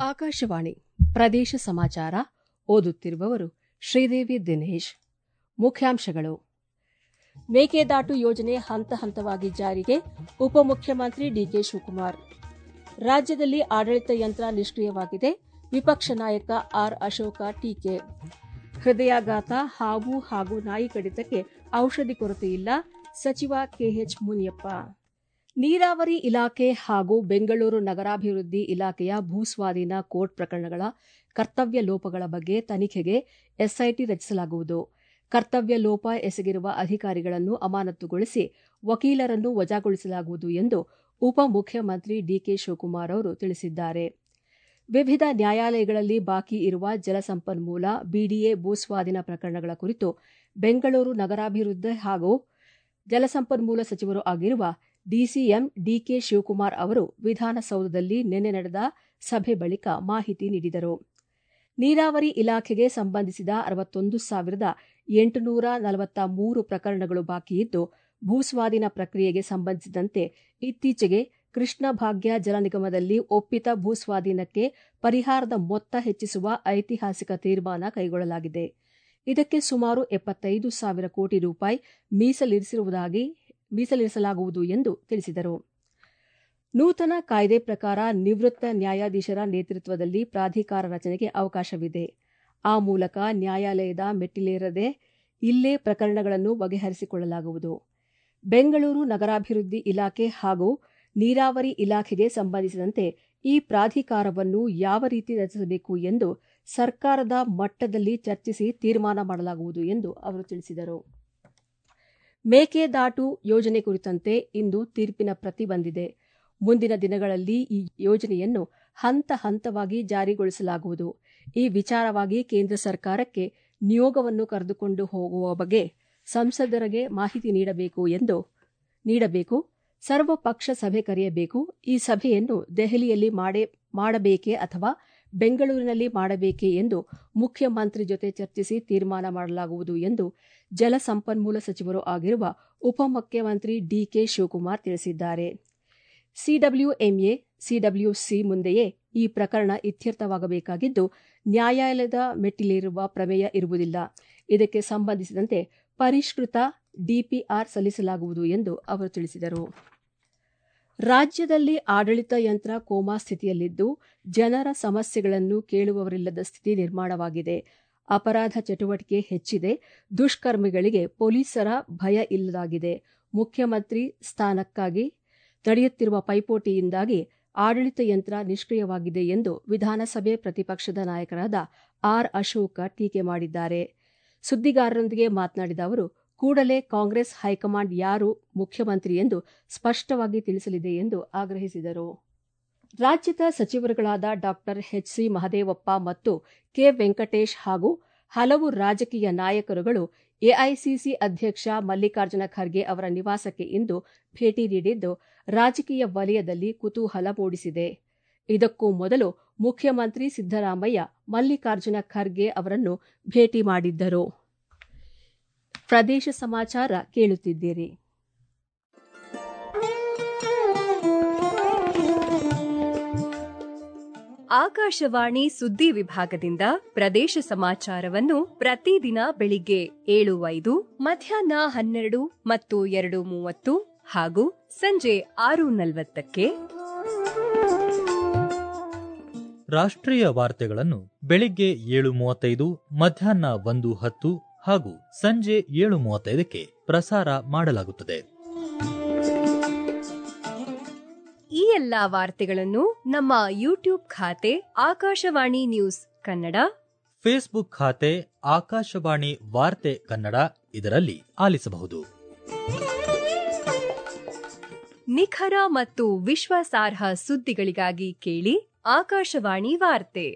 ಆಕಾಶವಾಣಿ ಪ್ರದೇಶ ಸಮಾಚಾರ ಓದುತ್ತಿರುವವರು ಶ್ರೀದೇವಿ ದಿನೇಶ್ ಮುಖ್ಯಾಂಶಗಳು ಮೇಕೆದಾಟು ಯೋಜನೆ ಹಂತ ಹಂತವಾಗಿ ಜಾರಿಗೆ ಉಪಮುಖ್ಯಮಂತ್ರಿ ಡಿಕೆ ಶಿವಕುಮಾರ್ ರಾಜ್ಯದಲ್ಲಿ ಆಡಳಿತ ಯಂತ್ರ ನಿಷ್ಕ್ರಿಯವಾಗಿದೆ ವಿಪಕ್ಷ ನಾಯಕ ಆರ್ ಅಶೋಕ ಟೀಕೆ ಹೃದಯಾಘಾತ ಹಾವು ಹಾಗೂ ನಾಯಿ ಕಡಿತಕ್ಕೆ ಔಷಧಿ ಕೊರತೆಯಿಲ್ಲ ಸಚಿವ ಕೆಎಚ್ ಮುನಿಯಪ್ಪ ನೀರಾವರಿ ಇಲಾಖೆ ಹಾಗೂ ಬೆಂಗಳೂರು ನಗರಾಭಿವೃದ್ಧಿ ಇಲಾಖೆಯ ಭೂಸ್ವಾಧೀನ ಕೋರ್ಟ್ ಪ್ರಕರಣಗಳ ಕರ್ತವ್ಯ ಲೋಪಗಳ ಬಗ್ಗೆ ತನಿಖೆಗೆ ಎಸ್ಐಟಿ ರಚಿಸಲಾಗುವುದು ಕರ್ತವ್ಯ ಲೋಪ ಎಸಗಿರುವ ಅಧಿಕಾರಿಗಳನ್ನು ಅಮಾನತುಗೊಳಿಸಿ ವಕೀಲರನ್ನು ವಜಾಗೊಳಿಸಲಾಗುವುದು ಎಂದು ಉಪಮುಖ್ಯಮಂತ್ರಿ ಡಿಕೆ ಶಿವಕುಮಾರ್ ಅವರು ತಿಳಿಸಿದ್ದಾರೆ ವಿವಿಧ ನ್ಯಾಯಾಲಯಗಳಲ್ಲಿ ಬಾಕಿ ಇರುವ ಜಲಸಂಪನ್ಮೂಲ ಬಿಡಿಎ ಭೂಸ್ವಾಧೀನ ಪ್ರಕರಣಗಳ ಕುರಿತು ಬೆಂಗಳೂರು ನಗರಾಭಿವೃದ್ಧಿ ಹಾಗೂ ಜಲಸಂಪನ್ಮೂಲ ಸಚಿವರೂ ಆಗಿರುವ ಡಿಸಿಎಂ ಡಿಕೆ ಶಿವಕುಮಾರ್ ಅವರು ವಿಧಾನಸೌಧದಲ್ಲಿ ನಿನ್ನೆ ನಡೆದ ಸಭೆ ಬಳಿಕ ಮಾಹಿತಿ ನೀಡಿದರು ನೀರಾವರಿ ಇಲಾಖೆಗೆ ಸಂಬಂಧಿಸಿದ ಅರವತ್ತೊಂದು ಸಾವಿರದ ಎಂಟುನೂರ ನಲವತ್ತ ಮೂರು ಪ್ರಕರಣಗಳು ಬಾಕಿಯಿದ್ದು ಭೂಸ್ವಾಧೀನ ಪ್ರಕ್ರಿಯೆಗೆ ಸಂಬಂಧಿಸಿದಂತೆ ಇತ್ತೀಚೆಗೆ ಕೃಷ್ಣ ಭಾಗ್ಯ ಜಲ ನಿಗಮದಲ್ಲಿ ಒಪ್ಪಿತ ಭೂಸ್ವಾಧೀನಕ್ಕೆ ಪರಿಹಾರದ ಮೊತ್ತ ಹೆಚ್ಚಿಸುವ ಐತಿಹಾಸಿಕ ತೀರ್ಮಾನ ಕೈಗೊಳ್ಳಲಾಗಿದೆ ಇದಕ್ಕೆ ಸುಮಾರು ಎಪ್ಪತ್ತೈದು ಸಾವಿರ ಕೋಟಿ ರೂಪಾಯಿ ಮೀಸಲಿರಿಸಿರುವುದಾಗಿ ಮೀಸಲಿರಿಸಲಾಗುವುದು ಎಂದು ತಿಳಿಸಿದರು ನೂತನ ಕಾಯ್ದೆ ಪ್ರಕಾರ ನಿವೃತ್ತ ನ್ಯಾಯಾಧೀಶರ ನೇತೃತ್ವದಲ್ಲಿ ಪ್ರಾಧಿಕಾರ ರಚನೆಗೆ ಅವಕಾಶವಿದೆ ಆ ಮೂಲಕ ನ್ಯಾಯಾಲಯದ ಮೆಟ್ಟಿಲೇರದೆ ಇಲ್ಲೇ ಪ್ರಕರಣಗಳನ್ನು ಬಗೆಹರಿಸಿಕೊಳ್ಳಲಾಗುವುದು ಬೆಂಗಳೂರು ನಗರಾಭಿವೃದ್ಧಿ ಇಲಾಖೆ ಹಾಗೂ ನೀರಾವರಿ ಇಲಾಖೆಗೆ ಸಂಬಂಧಿಸಿದಂತೆ ಈ ಪ್ರಾಧಿಕಾರವನ್ನು ಯಾವ ರೀತಿ ರಚಿಸಬೇಕು ಎಂದು ಸರ್ಕಾರದ ಮಟ್ಟದಲ್ಲಿ ಚರ್ಚಿಸಿ ತೀರ್ಮಾನ ಮಾಡಲಾಗುವುದು ಎಂದು ಅವರು ತಿಳಿಸಿದರು ಮೇಕೆದಾಟು ಯೋಜನೆ ಕುರಿತಂತೆ ಇಂದು ತೀರ್ಪಿನ ಪ್ರತಿ ಬಂದಿದೆ ಮುಂದಿನ ದಿನಗಳಲ್ಲಿ ಈ ಯೋಜನೆಯನ್ನು ಹಂತ ಹಂತವಾಗಿ ಜಾರಿಗೊಳಿಸಲಾಗುವುದು ಈ ವಿಚಾರವಾಗಿ ಕೇಂದ್ರ ಸರ್ಕಾರಕ್ಕೆ ನಿಯೋಗವನ್ನು ಕರೆದುಕೊಂಡು ಹೋಗುವ ಬಗ್ಗೆ ಸಂಸದರಿಗೆ ಮಾಹಿತಿ ನೀಡಬೇಕು ಎಂದು ನೀಡಬೇಕು ಸರ್ವಪಕ್ಷ ಸಭೆ ಕರೆಯಬೇಕು ಈ ಸಭೆಯನ್ನು ದೆಹಲಿಯಲ್ಲಿ ಮಾಡಬೇಕೇ ಅಥವಾ ಬೆಂಗಳೂರಿನಲ್ಲಿ ಮಾಡಬೇಕೇ ಎಂದು ಮುಖ್ಯಮಂತ್ರಿ ಜೊತೆ ಚರ್ಚಿಸಿ ತೀರ್ಮಾನ ಮಾಡಲಾಗುವುದು ಎಂದು ಜಲಸಂಪನ್ಮೂಲ ಸಚಿವರೂ ಆಗಿರುವ ಉಪಮುಖ್ಯಮಂತ್ರಿ ಡಿಕೆ ಶಿವಕುಮಾರ್ ತಿಳಿಸಿದ್ದಾರೆ ಸಿಡಬ್ಲ್ಯೂಎಂಎ ಸಿಡಬ್ಲ್ಯೂಸಿ ಮುಂದೆಯೇ ಈ ಪ್ರಕರಣ ಇತ್ಯರ್ಥವಾಗಬೇಕಾಗಿದ್ದು ನ್ಯಾಯಾಲಯದ ಮೆಟ್ಟಿಲೇರುವ ಪ್ರಮೇಯ ಇರುವುದಿಲ್ಲ ಇದಕ್ಕೆ ಸಂಬಂಧಿಸಿದಂತೆ ಪರಿಷ್ಕೃತ ಡಿಪಿಆರ್ ಸಲ್ಲಿಸಲಾಗುವುದು ಎಂದು ಅವರು ತಿಳಿಸಿದರು ರಾಜ್ಯದಲ್ಲಿ ಆಡಳಿತ ಯಂತ್ರ ಕೋಮಾ ಸ್ಥಿತಿಯಲ್ಲಿದ್ದು ಜನರ ಸಮಸ್ಯೆಗಳನ್ನು ಕೇಳುವವರಿಲ್ಲದ ಸ್ಥಿತಿ ನಿರ್ಮಾಣವಾಗಿದೆ ಅಪರಾಧ ಚಟುವಟಿಕೆ ಹೆಚ್ಚಿದೆ ದುಷ್ಕರ್ಮಿಗಳಿಗೆ ಪೊಲೀಸರ ಭಯ ಇಲ್ಲದಾಗಿದೆ ಮುಖ್ಯಮಂತ್ರಿ ಸ್ಥಾನಕ್ಕಾಗಿ ನಡೆಯುತ್ತಿರುವ ಪೈಪೋಟಿಯಿಂದಾಗಿ ಆಡಳಿತ ಯಂತ್ರ ನಿಷ್ಕ್ರಿಯವಾಗಿದೆ ಎಂದು ವಿಧಾನಸಭೆ ಪ್ರತಿಪಕ್ಷದ ನಾಯಕರಾದ ಆರ್ ಅಶೋಕ ಟೀಕೆ ಮಾಡಿದ್ದಾರೆ ಸುದ್ದಿಗಾರರೊಂದಿಗೆ ಮಾತನಾಡಿದ ಅವರು ಕೂಡಲೇ ಕಾಂಗ್ರೆಸ್ ಹೈಕಮಾಂಡ್ ಯಾರು ಮುಖ್ಯಮಂತ್ರಿ ಎಂದು ಸ್ಪಷ್ಟವಾಗಿ ತಿಳಿಸಲಿದೆ ಎಂದು ಆಗ್ರಹಿಸಿದರು ರಾಜ್ಯದ ಸಚಿವರುಗಳಾದ ಡಾ ಎಚ್ಸಿ ಮಹದೇವಪ್ಪ ಮತ್ತು ಕೆ ವೆಂಕಟೇಶ್ ಹಾಗೂ ಹಲವು ರಾಜಕೀಯ ನಾಯಕರುಗಳು ಎಐಸಿಸಿ ಅಧ್ಯಕ್ಷ ಮಲ್ಲಿಕಾರ್ಜುನ ಖರ್ಗೆ ಅವರ ನಿವಾಸಕ್ಕೆ ಇಂದು ಭೇಟಿ ನೀಡಿದ್ದು ರಾಜಕೀಯ ವಲಯದಲ್ಲಿ ಕುತೂಹಲ ಮೂಡಿಸಿದೆ ಇದಕ್ಕೂ ಮೊದಲು ಮುಖ್ಯಮಂತ್ರಿ ಸಿದ್ದರಾಮಯ್ಯ ಮಲ್ಲಿಕಾರ್ಜುನ ಖರ್ಗೆ ಅವರನ್ನು ಭೇಟಿ ಮಾಡಿದ್ದರು ಪ್ರದೇಶ ಸಮಾಚಾರ ಕೇಳುತ್ತಿದ್ದೀರಿ ಆಕಾಶವಾಣಿ ಸುದ್ದಿ ವಿಭಾಗದಿಂದ ಪ್ರದೇಶ ಸಮಾಚಾರವನ್ನು ಪ್ರತಿದಿನ ಬೆಳಿಗ್ಗೆ ಏಳು ಐದು ಮಧ್ಯಾಹ್ನ ಹನ್ನೆರಡು ಮತ್ತು ಎರಡು ಮೂವತ್ತು ಹಾಗೂ ಸಂಜೆ ಆರು ನಲವತ್ತಕ್ಕೆ ರಾಷ್ಟ್ರೀಯ ವಾರ್ತೆಗಳನ್ನು ಬೆಳಿಗ್ಗೆ ಏಳು ಮೂವತ್ತೈದು ಮಧ್ಯಾಹ್ನ ಒಂದು ಹತ್ತು ಹಾಗೂ ಸಂಜೆ ಏಳು ಮೂವತ್ತೈದಕ್ಕೆ ಪ್ರಸಾರ ಮಾಡಲಾಗುತ್ತದೆ ಈ ಎಲ್ಲಾ ವಾರ್ತೆಗಳನ್ನು ನಮ್ಮ ಯೂಟ್ಯೂಬ್ ಖಾತೆ ಆಕಾಶವಾಣಿ ನ್ಯೂಸ್ ಕನ್ನಡ ಫೇಸ್ಬುಕ್ ಖಾತೆ ಆಕಾಶವಾಣಿ ವಾರ್ತೆ ಕನ್ನಡ ಇದರಲ್ಲಿ ಆಲಿಸಬಹುದು ನಿಖರ ಮತ್ತು ವಿಶ್ವಾಸಾರ್ಹ ಸುದ್ದಿಗಳಿಗಾಗಿ ಕೇಳಿ ಆಕಾಶವಾಣಿ ವಾರ್ತೆ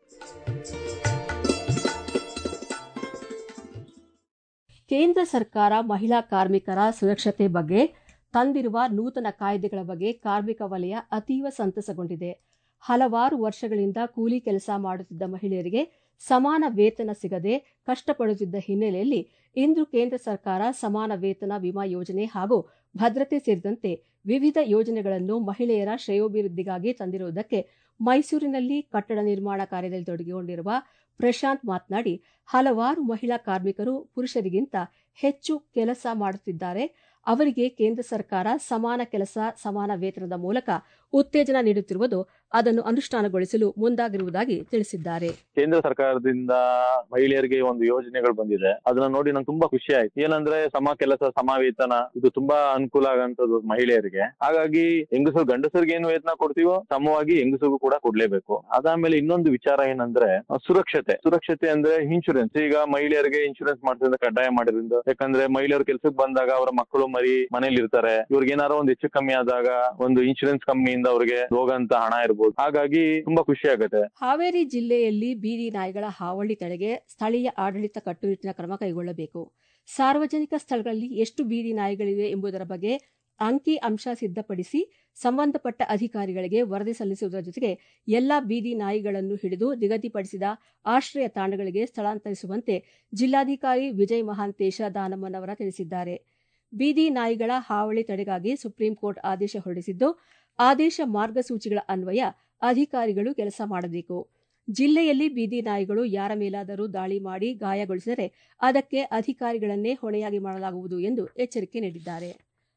ಕೇಂದ್ರ ಸರ್ಕಾರ ಮಹಿಳಾ ಕಾರ್ಮಿಕರ ಸುರಕ್ಷತೆ ಬಗ್ಗೆ ತಂದಿರುವ ನೂತನ ಕಾಯ್ದೆಗಳ ಬಗ್ಗೆ ಕಾರ್ಮಿಕ ವಲಯ ಅತೀವ ಸಂತಸಗೊಂಡಿದೆ ಹಲವಾರು ವರ್ಷಗಳಿಂದ ಕೂಲಿ ಕೆಲಸ ಮಾಡುತ್ತಿದ್ದ ಮಹಿಳೆಯರಿಗೆ ಸಮಾನ ವೇತನ ಸಿಗದೆ ಕಷ್ಟಪಡುತ್ತಿದ್ದ ಹಿನ್ನೆಲೆಯಲ್ಲಿ ಇಂದು ಕೇಂದ್ರ ಸರ್ಕಾರ ಸಮಾನ ವೇತನ ವಿಮಾ ಯೋಜನೆ ಹಾಗೂ ಭದ್ರತೆ ಸೇರಿದಂತೆ ವಿವಿಧ ಯೋಜನೆಗಳನ್ನು ಮಹಿಳೆಯರ ಶ್ರೇಯೋಭಿವೃದ್ಧಿಗಾಗಿ ತಂದಿರುವುದಕ್ಕೆ ಮೈಸೂರಿನಲ್ಲಿ ಕಟ್ಟಡ ನಿರ್ಮಾಣ ಕಾರ್ಯದಲ್ಲಿ ತೊಡಗಿಕೊಂಡಿರುವ ಪ್ರಶಾಂತ್ ಮಾತನಾಡಿ ಹಲವಾರು ಮಹಿಳಾ ಕಾರ್ಮಿಕರು ಪುರುಷರಿಗಿಂತ ಹೆಚ್ಚು ಕೆಲಸ ಮಾಡುತ್ತಿದ್ದಾರೆ ಅವರಿಗೆ ಕೇಂದ್ರ ಸರ್ಕಾರ ಸಮಾನ ಕೆಲಸ ಸಮಾನ ವೇತನದ ಮೂಲಕ ಉತ್ತೇಜನ ನೀಡುತ್ತಿರುವುದು ಅದನ್ನು ಅನುಷ್ಠಾನಗೊಳಿಸಲು ಮುಂದಾಗಿರುವುದಾಗಿ ತಿಳಿಸಿದ್ದಾರೆ ಕೇಂದ್ರ ಸರ್ಕಾರದಿಂದ ಮಹಿಳೆಯರಿಗೆ ಒಂದು ಯೋಜನೆಗಳು ಬಂದಿದೆ ಅದನ್ನ ನೋಡಿ ನಂಗೆ ತುಂಬಾ ಖುಷಿ ಆಯ್ತು ಏನಂದ್ರೆ ಸಮ ಕೆಲಸ ಸಮ ವೇತನ ಇದು ತುಂಬಾ ಅನುಕೂಲ ಆಗಂತದ್ದು ಮಹಿಳೆಯರಿಗೆ ಹಾಗಾಗಿ ಹೆಂಗಸರು ಗಂಡಸರಿಗೆ ಏನು ವೇತನ ಕೊಡ್ತೀವೋ ಸಮವಾಗಿ ಹೆಂಗಸರಿಗೂ ಕೂಡ ಕೊಡ್ಲೇಬೇಕು ಅದಾದ್ಮೇಲೆ ಇನ್ನೊಂದು ವಿಚಾರ ಏನಂದ್ರೆ ಅಹ್, ಸುರಕ್ಷತೆ ಸುರಕ್ಷತೆ ಅಂದ್ರೆ ಇನ್ಶೂರೆನ್ಸ್ ಈಗ ಮಹಿಳೆಯರಿಗೆ ಇನ್ಶೂರೆನ್ಸ್ ಮಾಡಿದ್ರಿಂದ ಕಡ್ಡಾಯ ಮಾಡಿದ್ರಿಂದ ಯಾಕಂದ್ರೆ ಮಹಿಳೆಯರು ಕೆಲ್ಸಕ್ಕೆ ಬಂದಾಗ ಅವರ ಮಕ್ಕಳು ಮರಿ ಮನೇಲಿ ಇರ್ತಾರೆ ಇವ್ರಿಗೆ ಏನಾರ ಒಂದು ಹೆಚ್ಚು ಕಮ್ಮಿ ಆದಾಗ ಒಂದು ಇನ್ಶೂರೆನ್ಸ್ ಕಂಪ್ನಿಯಿಂದ ಅವ್ರಿಗೆ ಹೋಗಂತ ಹಣ ಇರ್ಬೋದು ಹಾಗಾಗಿ ತುಂಬಾ ಖುಷಿ ಆಗುತ್ತೆ ಹಾವೇರಿ ಜಿಲ್ಲೆಯಲ್ಲಿ ಬೀದಿ ನಾಯಿಗಳ ಹಾವಳಿ ತಡೆಗೆ ಸ್ಥಳೀಯ ಆಡಳಿತ ಕಟ್ಟುನಿಟ್ಟಿನ ಕ್ರಮ ಕೈಗೊಳ್ಳಬೇಕು ಸಾರ್ವಜನಿಕ ಸ್ಥಳಗಳಲ್ಲಿ ಎಷ್ಟು ಬೀದಿ ನಾಯಿಗಳಿವೆ ಎಂಬುದರ ಬಗ್ಗೆ ಅಂಕಿ ಅಂಶ ಸಿದ್ಧಪಡಿಸಿ ಸಂಬಂಧಪಟ್ಟ ಅಧಿಕಾರಿಗಳಿಗೆ ವರದಿ ಸಲ್ಲಿಸುವುದರ ಜೊತೆಗೆ ಎಲ್ಲಾ ಬೀದಿ ನಾಯಿಗಳನ್ನು ಹಿಡಿದು ನಿಗದಿಪಡಿಸಿದ ಆಶ್ರಯ ತಾಣಗಳಿಗೆ ಸ್ಥಳಾಂತರಿಸುವಂತೆ ಜಿಲ್ಲಾಧಿಕಾರಿ ವಿಜಯ್ ಮಹಾಂತೇಶ ದಾನಮ್ಮನವರ ತಿಳಿಸಿದ್ದಾರೆ ಬೀದಿ ನಾಯಿಗಳ ಹಾವಳಿ ತಡೆಗಾಗಿ ಸುಪ್ರೀಂ ಕೋರ್ಟ್ ಆದೇಶ ಹೊರಡಿಸಿದ್ದು ಆದೇಶ ಮಾರ್ಗಸೂಚಿಗಳ ಅನ್ವಯ ಅಧಿಕಾರಿಗಳು ಕೆಲಸ ಮಾಡಬೇಕು ಜಿಲ್ಲೆಯಲ್ಲಿ ಬೀದಿ ನಾಯಿಗಳು ಯಾರ ಮೇಲಾದರೂ ದಾಳಿ ಮಾಡಿ ಗಾಯಗೊಳಿಸಿದರೆ ಅದಕ್ಕೆ ಅಧಿಕಾರಿಗಳನ್ನೇ ಹೊಣೆಯಾಗಿ ಮಾಡಲಾಗುವುದು ಎಂದು ಎಚ್ಚರಿಕೆ ನೀಡಿದ್ದಾರೆ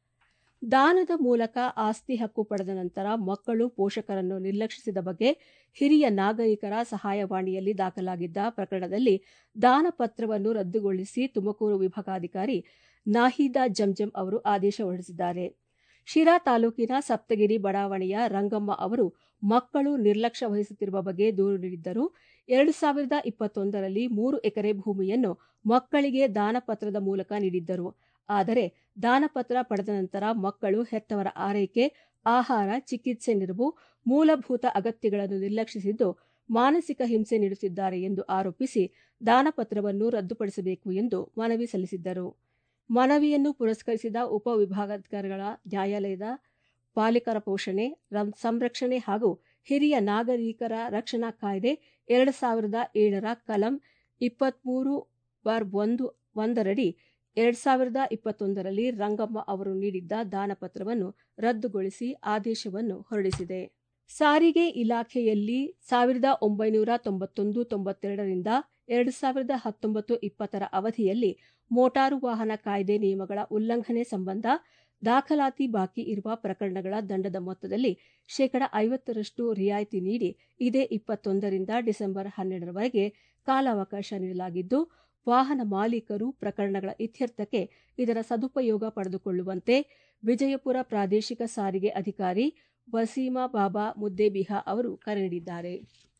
ದಾನದ ಮೂಲಕ ಆಸ್ತಿ ಹಕ್ಕು ಪಡೆದ ನಂತರ ಮಕ್ಕಳು ಪೋಷಕರನ್ನು ನಿರ್ಲಕ್ಷಿಸಿದ ಬಗ್ಗೆ ಹಿರಿಯ ನಾಗರಿಕರ ಸಹಾಯವಾಣಿಯಲ್ಲಿ ದಾಖಲಾಗಿದ್ದ ಪ್ರಕರಣದಲ್ಲಿ ದಾನ ಪತ್ರವನ್ನು ರದ್ದುಗೊಳಿಸಿ ತುಮಕೂರು ವಿಭಾಗಾಧಿಕಾರಿ ನಾಹಿದಾ ಜಂಜಂ ಅವರು ಆದೇಶ ಹೊರಡಿಸಿದ್ದಾರೆ ಶಿರಾ ತಾಲೂಕಿನ ಸಪ್ತಗಿರಿ ಬಡಾವಣೆಯ ರಂಗಮ್ಮ ಅವರು ಮಕ್ಕಳು ನಿರ್ಲಕ್ಷ್ಯ ವಹಿಸುತ್ತಿರುವ ಬಗ್ಗೆ ದೂರು ನೀಡಿದ್ದರು ಎರಡು ಸಾವಿರದ ಇಪ್ಪತ್ತೊಂದರಲ್ಲಿ ಮೂರು ಎಕರೆ ಭೂಮಿಯನ್ನು ಮಕ್ಕಳಿಗೆ ದಾನಪತ್ರದ ಮೂಲಕ ನೀಡಿದ್ದರು ಆದರೆ ದಾನಪತ್ರ ಪಡೆದ ನಂತರ ಮಕ್ಕಳು ಹೆತ್ತವರ ಆರೈಕೆ ಆಹಾರ ಚಿಕಿತ್ಸೆ ನೆರವು ಮೂಲಭೂತ ಅಗತ್ಯಗಳನ್ನು ನಿರ್ಲಕ್ಷಿಸಿದ್ದು ಮಾನಸಿಕ ಹಿಂಸೆ ನೀಡುತ್ತಿದ್ದಾರೆ ಎಂದು ಆರೋಪಿಸಿ ದಾನಪತ್ರವನ್ನು ರದ್ದುಪಡಿಸಬೇಕು ಎಂದು ಮನವಿ ಸಲ್ಲಿಸಿದ್ದರು ಮನವಿಯನ್ನು ಪುರಸ್ಕರಿಸಿದ ಉಪವಿಭಾಗಾಧಿಕಾರಿಗಳ ನ್ಯಾಯಾಲಯದ ಬಾಲಿಕರ ಪೋಷಣೆ ರಂ- ಸಂರಕ್ಷಣೆ ಹಾಗೂ ಹಿರಿಯ ನಾಗರಿಕರ ರಕ್ಷಣಾ ಕಾಯ್ದೆ ಎರಡು ಸಾವಿರದ ಏಳರ ಕಲಂ ಇಪ್ಪತ್ಮೂರು ಬಾರ್ ಒಂದು ಒಂದರಡಿ ಎರಡ್ ಸಾವಿರದ ಇಪ್ಪತ್ತೊಂದರಲ್ಲಿ ರಂಗಮ್ಮ ಅವರು ನೀಡಿದ್ದ ದಾನಪತ್ರವನ್ನು ರದ್ದುಗೊಳಿಸಿ ಆದೇಶವನ್ನು ಹೊರಡಿಸಿದೆ ಸಾರಿಗೆ ಇಲಾಖೆಯಲ್ಲಿ ಸಾವಿರದ ಒಂಬೈನೂರ ತೊಂಬತ್ತೊಂದು ತೊಂಬತ್ತೆರಡರಿಂದ ಎರಡು ಸಾವಿರದ ಹತ್ತೊಂಬತ್ತು ಇಪ್ಪತ್ತರ ಅವಧಿಯಲ್ಲಿ ಮೋಟಾರು ವಾಹನ ಕಾಯ್ದೆ ನಿಯಮಗಳ ಉಲ್ಲಂಘನೆ ಸಂಬಂಧ ದಾಖಲಾತಿ ಬಾಕಿ ಇರುವ ಪ್ರಕರಣಗಳ ದಂಡದ ಮೊತ್ತದಲ್ಲಿ ಶೇಕಡ ಐವತ್ತರಷ್ಟು ರಿಯಾಯಿತಿ ನೀಡಿ ಇದೇ ಇಪ್ಪತ್ತೊಂದರಿಂದ ಡಿಸೆಂಬರ್ ಹನ್ನೆರಡರವರೆಗೆ ಕಾಲಾವಕಾಶ ನೀಡಲಾಗಿದ್ದು ವಾಹನ ಮಾಲೀಕರು ಪ್ರಕರಣಗಳ ಇತ್ಯರ್ಥಕ್ಕೆ ಇದರ ಸದುಪಯೋಗ ಪಡೆದುಕೊಳ್ಳುವಂತೆ ವಿಜಯಪುರ ಪ್ರಾದೇಶಿಕ ಸಾರಿಗೆ ಅಧಿಕಾರಿ ವಸೀಮಾ ಬಾಬಾ ಮುದ್ದೇಬಿಹಾ ಅವರು ಕರೆ ನೀಡಿದ್ದಾರೆ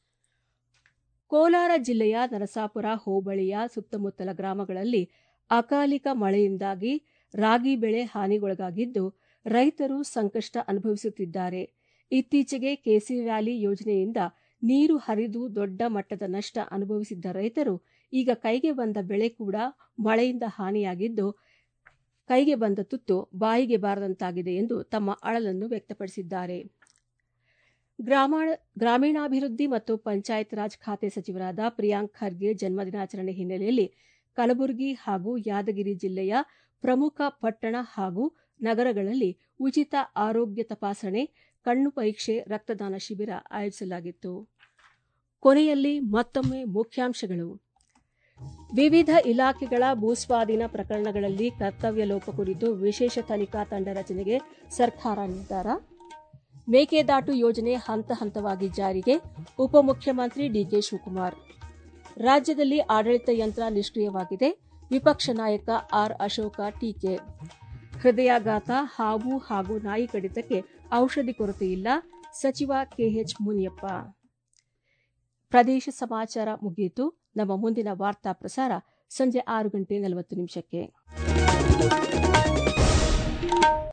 ಕೋಲಾರ ಜಿಲ್ಲೆಯ ನರಸಾಪುರ ಹೋಬಳಿಯ ಸುತ್ತಮುತ್ತಲ ಗ್ರಾಮಗಳಲ್ಲಿ ಅಕಾಲಿಕ ಮಳೆಯಿಂದಾಗಿ ರಾಗಿ ಬೆಳೆ ಹಾನಿಗೊಳಗಾಗಿದ್ದು ರೈತರು ಸಂಕಷ್ಟ ಅನುಭವಿಸುತ್ತಿದ್ದಾರೆ ಇತ್ತೀಚೆಗೆ ಕೆಸಿ ವ್ಯಾಲಿ ಯೋಜನೆಯಿಂದ ನೀರು ಹರಿದು ದೊಡ್ಡ ಮಟ್ಟದ ನಷ್ಟ ಅನುಭವಿಸಿದ್ದ ರೈತರು ಈಗ ಕೈಗೆ ಬಂದ ಬೆಳೆ ಕೂಡ ಮಳೆಯಿಂದ ಹಾನಿಯಾಗಿದ್ದು ಕೈಗೆ ಬಂದ ತುತ್ತು ಬಾಯಿಗೆ ಬಾರದಂತಾಗಿದೆ ಎಂದು ತಮ್ಮ ಅಳಲನ್ನು ವ್ಯಕ್ತಪಡಿಸಿದ್ದಾರೆ ಗ್ರಾಮಾಣ ಗ್ರಾಮೀಣಾಭಿವೃದ್ಧಿ ಮತ್ತು ಪಂಚಾಯತ್ ರಾಜ್ ಖಾತೆ ಸಚಿವರಾದ ಪ್ರಿಯಾಂಕ್ ಖರ್ಗೆ ಜನ್ಮದಿನಾಚರಣೆ ಹಿನ್ನೆಲೆಯಲ್ಲಿ ಕಲಬುರಗಿ ಹಾಗೂ ಯಾದಗಿರಿ ಜಿಲ್ಲೆಯ ಪ್ರಮುಖ ಪಟ್ಟಣ ಹಾಗೂ ನಗರಗಳಲ್ಲಿ ಉಚಿತ ಆರೋಗ್ಯ ತಪಾಸಣೆ ಕಣ್ಣು ಪರೀಕ್ಷೆ ರಕ್ತದಾನ ಶಿಬಿರ ಆಯೋಜಿಸಲಾಗಿತ್ತು ಕೊನೆಯಲ್ಲಿ ಮತ್ತೊಮ್ಮೆ ಮುಖ್ಯಾಂಶಗಳು ವಿವಿಧ ಇಲಾಖೆಗಳ ಭೂಸ್ವಾಧೀನ ಪ್ರಕರಣಗಳಲ್ಲಿ ಕರ್ತವ್ಯ ಲೋಪ ಕುರಿತು ವಿಶೇಷ ತನಿಖಾ ತಂಡ ರಚನೆಗೆ ಸರ್ಕಾರ ನಿರ್ಧಾರ ಮೇಕೆದಾಟು ಯೋಜನೆ ಹಂತ ಹಂತವಾಗಿ ಜಾರಿಗೆ ಉಪಮುಖ್ಯಮಂತ್ರಿ ಡಿಕೆ ಶಿವಕುಮಾರ್ ರಾಜ್ಯದಲ್ಲಿ ಆಡಳಿತ ಯಂತ್ರ ನಿಷ್ಕ್ರಿಯವಾಗಿದೆ ವಿಪಕ್ಷ ನಾಯಕ ಆರ್ ಅಶೋಕ ಟೀಕೆ ಹೃದಯಾಘಾತ ಹಾವು ಹಾಗೂ ನಾಯಿ ಕಡಿತಕ್ಕೆ ಔಷಧಿ ಕೊರತೆ ಇಲ್ಲ ಸಚಿವ ಕೆಎಚ್ ಮುನಿಯಪ್ಪ ಪ್ರದೇಶ ಸಮಾಚಾರ ಮುಗಿಯಿತು ನಮ್ಮ ಮುಂದಿನ ವಾರ್ತಾ ಪ್ರಸಾರ ಸಂಜೆ ಆರು ಗಂಟೆ ನಲವತ್ತು ನಿಮಿಷಕ್ಕೆ